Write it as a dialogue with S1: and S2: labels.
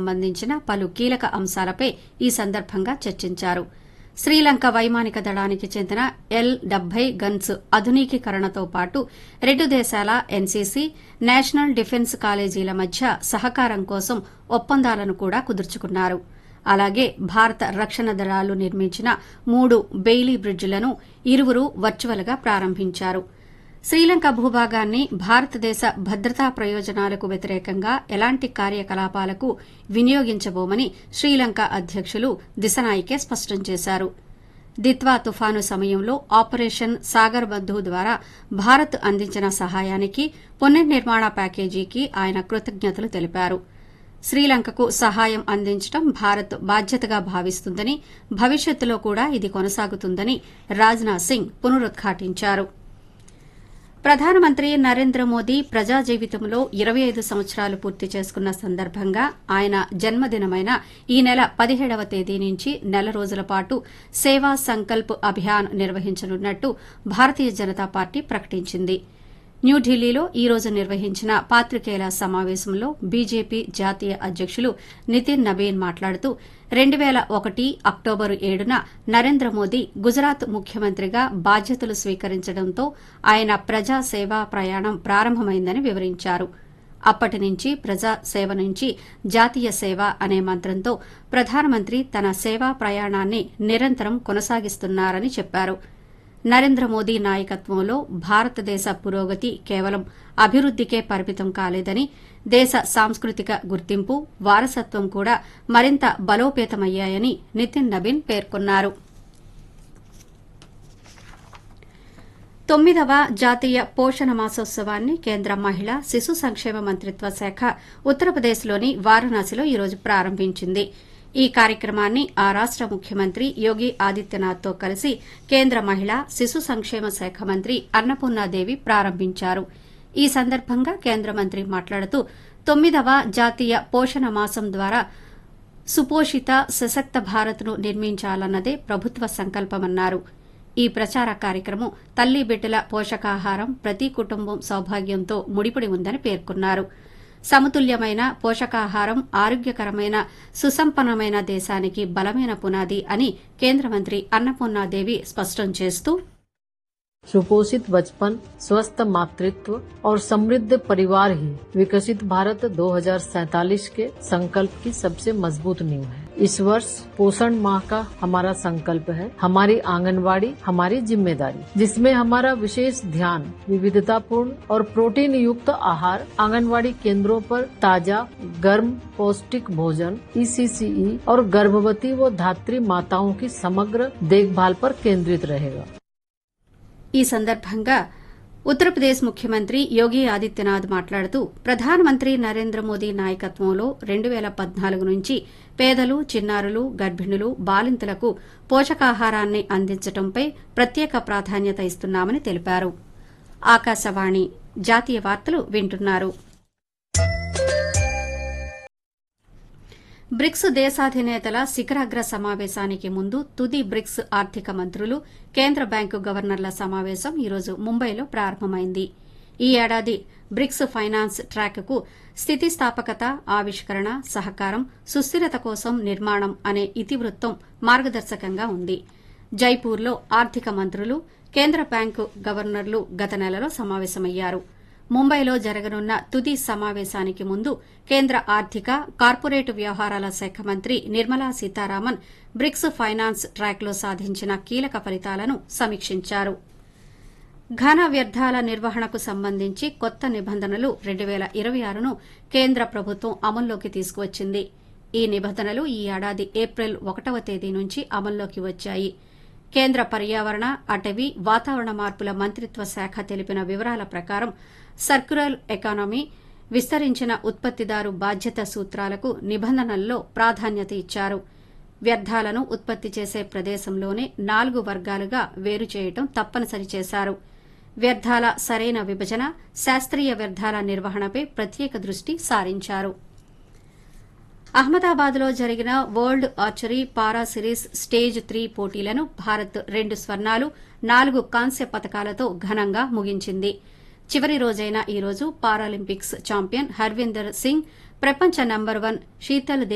S1: సంబంధించిన పలు కీలక అంశాలపై ఈ సందర్భంగా చర్చించారు శ్రీలంక వైమానిక దళానికి చెందిన ఎల్ డెబ్బై గన్స్ ఆధునికీకరణతో పాటు రెండు దేశాల ఎన్సీసీ నేషనల్ డిఫెన్స్ కాలేజీల మధ్య సహకారం కోసం ఒప్పందాలను కూడా కుదుర్చుకున్నారు అలాగే భారత రక్షణ దళాలు నిర్మించిన మూడు బెయిలీ బ్రిడ్జిలను ఇరువురు వర్చువల్గా ప్రారంభించారు శ్రీలంక భూభాగాన్ని భారతదేశ భద్రతా ప్రయోజనాలకు వ్యతిరేకంగా ఎలాంటి కార్యకలాపాలకు వినియోగించబోమని శ్రీలంక అధ్యకులు దిశనాయికే స్పష్టం చేశారు దిత్వా తుఫాను సమయంలో ఆపరేషన్ సాగర్ బంధు ద్వారా భారత్ అందించిన సహాయానికి పునర్నిర్మాణ ప్యాకేజీకి ఆయన కృతజ్ఞతలు తెలిపారు శ్రీలంకకు సహాయం అందించడం భారత్ బాధ్యతగా భావిస్తుందని భవిష్యత్తులో కూడా ఇది కొనసాగుతుందని రాజ్నాథ్ సింగ్ పునరుద్ఘాటించారు ప్రధానమంత్రి నరేంద్ర మోదీ ప్రజా జీవితంలో ఇరవై ఐదు సంవత్సరాలు పూర్తి చేసుకున్న సందర్భంగా ఆయన జన్మదినమైన ఈ నెల పదిహేడవ తేదీ నుంచి నెల రోజుల పాటు సేవా సంకల్ప్ అభియాన్ నిర్వహించనున్నట్టు భారతీయ జనతా పార్టీ ప్రకటించింది న్యూఢిల్లీలో ఈ రోజు నిర్వహించిన పాత్రికేయుల సమావేశంలో బీజేపీ జాతీయ అధ్యకులు నితిన్ నబీన్ మాట్లాడుతూ రెండు పేల ఒకటి అక్టోబరు ఏడున నరేంద్ర మోదీ గుజరాత్ ముఖ్యమంత్రిగా బాధ్యతలు స్వీకరించడంతో ఆయన ప్రజా సేవా ప్రయాణం ప్రారంభమైందని వివరించారు అప్పటి నుంచి ప్రజా సేవ నుంచి జాతీయ సేవ అనే మంత్రంతో ప్రధానమంత్రి తన సేవా ప్రయాణాన్ని నిరంతరం కొనసాగిస్తున్నారని చెప్పారు నరేంద్ర మోదీ నాయకత్వంలో భారతదేశ పురోగతి కేవలం అభివృద్దికే పరిమితం కాలేదని దేశ సాంస్కృతిక గుర్తింపు వారసత్వం కూడా మరింత బలోపేతమయ్యాయని నితిన్ నబీన్ పేర్కొన్నారు తొమ్మిదవ జాతీయ పోషణ మాసోత్సవాన్ని కేంద్ర మహిళా శిశు సంక్షేమ మంత్రిత్వ శాఖ ఉత్తరప్రదేశ్లోని వారణాసిలో ఈరోజు ప్రారంభించింది ఈ కార్యక్రమాన్ని ఆ రాష్ట ముఖ్యమంత్రి యోగి ఆదిత్యనాథ్తో కలిసి కేంద్ర మహిళా శిశు సంక్షేమ శాఖ మంత్రి అన్నపూర్ణాదేవి ప్రారంభించారు ఈ సందర్భంగా కేంద్ర మంత్రి మాట్లాడుతూ తొమ్మిదవ జాతీయ పోషణ మాసం ద్వారా సుపోషిత సశక్త భారత్ను నిర్మించాలన్నదే ప్రభుత్వ సంకల్పమన్నారు ఈ ప్రచార కార్యక్రమం తల్లి బిడ్డల పోషకాహారం ప్రతి కుటుంబం సౌభాగ్యంతో ముడిపడి ఉందని పేర్కొన్నారు సమతుల్యమైన పోషకాహారం ఆరోగ్యకరమైన సుసంపన్నమైన దేశానికి బలమైన పునాది అని కేంద్ర మంత్రి అన్నపూర్ణాదేవి స్పష్టం చేస్తూ
S2: सुपोषित बचपन स्वस्थ मातृत्व और समृद्ध परिवार ही विकसित भारत 2047 के संकल्प की सबसे मजबूत नींव है इस वर्ष पोषण माह का हमारा संकल्प है हमारी आंगनवाड़ी हमारी जिम्मेदारी जिसमें हमारा विशेष ध्यान विविधतापूर्ण और प्रोटीन युक्त आहार आंगनवाड़ी केंद्रों पर ताजा गर्म पौष्टिक भोजन ईसीसीई और गर्भवती व धात्री माताओं की समग्र देखभाल पर केंद्रित रहेगा
S1: ఈ సందర్భంగా ఉత్తరప్రదేశ్ ముఖ్యమంత్రి యోగి ఆదిత్యనాథ్ మాట్లాడుతూ ప్రధానమంత్రి నరేంద్ర మోదీ నాయకత్వంలో రెండు పేల పద్నాలుగు నుంచి పేదలు చిన్నారులు గర్భిణులు బాలింతలకు పోషకాహారాన్ని అందించడంపై ప్రత్యేక ప్రాధాన్యత ఇస్తున్నామని తెలిపారు ఆకాశవాణి జాతీయ వార్తలు వింటున్నారు బ్రిక్స్ దేశాధినేతల శిఖరాగ్ర సమావేశానికి ముందు తుది బ్రిక్స్ ఆర్థిక మంత్రులు కేంద్ర బ్యాంకు గవర్నర్ల సమావేశం ఈరోజు ముంబైలో ప్రారంభమైంది ఈ ఏడాది బ్రిక్స్ ఫైనాన్స్ ట్రాక్కు స్థితిస్థాపకత ఆవిష్కరణ సహకారం సుస్థిరత కోసం నిర్మాణం అనే ఇతివృత్తం మార్గదర్శకంగా ఉంది జైపూర్లో ఆర్థిక మంత్రులు కేంద్ర బ్యాంకు గవర్నర్లు గత నెలలో సమావేశమయ్యారు ముంబైలో జరగనున్న తుది సమావేశానికి ముందు కేంద్ర ఆర్థిక కార్పొరేట్ వ్యవహారాల శాఖ మంత్రి నిర్మలా సీతారామన్ బ్రిక్స్ ఫైనాన్స్ ట్రాక్లో సాధించిన కీలక ఫలితాలను సమీక్షించారు ఘన వ్యర్థాల నిర్వహణకు సంబంధించి కొత్త నిబంధనలు రెండు పేల ఇరవై ఆరును కేంద్ర ప్రభుత్వం అమల్లోకి తీసుకువచ్చింది ఈ నిబంధనలు ఈ ఏడాది ఏప్రిల్ ఒకటవ తేదీ నుంచి అమల్లోకి వచ్చాయి కేంద్ర పర్యావరణ అటవీ వాతావరణ మార్పుల మంత్రిత్వ శాఖ తెలిపిన వివరాల ప్రకారం సర్క్యులర్ ఎకానమీ విస్తరించిన ఉత్పత్తిదారు బాధ్యత సూత్రాలకు నిబంధనల్లో ప్రాధాన్యత ఇచ్చారు వ్యర్థాలను ఉత్పత్తి చేసే ప్రదేశంలోనే నాలుగు వర్గాలుగా వేరు చేయడం తప్పనిసరి చేశారు వ్యర్థాల సరైన విభజన శాస్త్రీయ వ్యర్థాల నిర్వహణపై ప్రత్యేక దృష్టి సారించారు అహ్మదాబాద్లో జరిగిన world archery para series stage three పోటీలను భారత్ రెండు స్వర్ణాలు నాలుగు కాంస్య పతకాలతో ఘనంగా ముగించింది చివరి రోజైన ఈ రోజు పారాలింపిక్స్ ఛాంపియన్ హర్వీందర్ సింగ్ ప్రపంచ నంబర్ వన్ శీతల్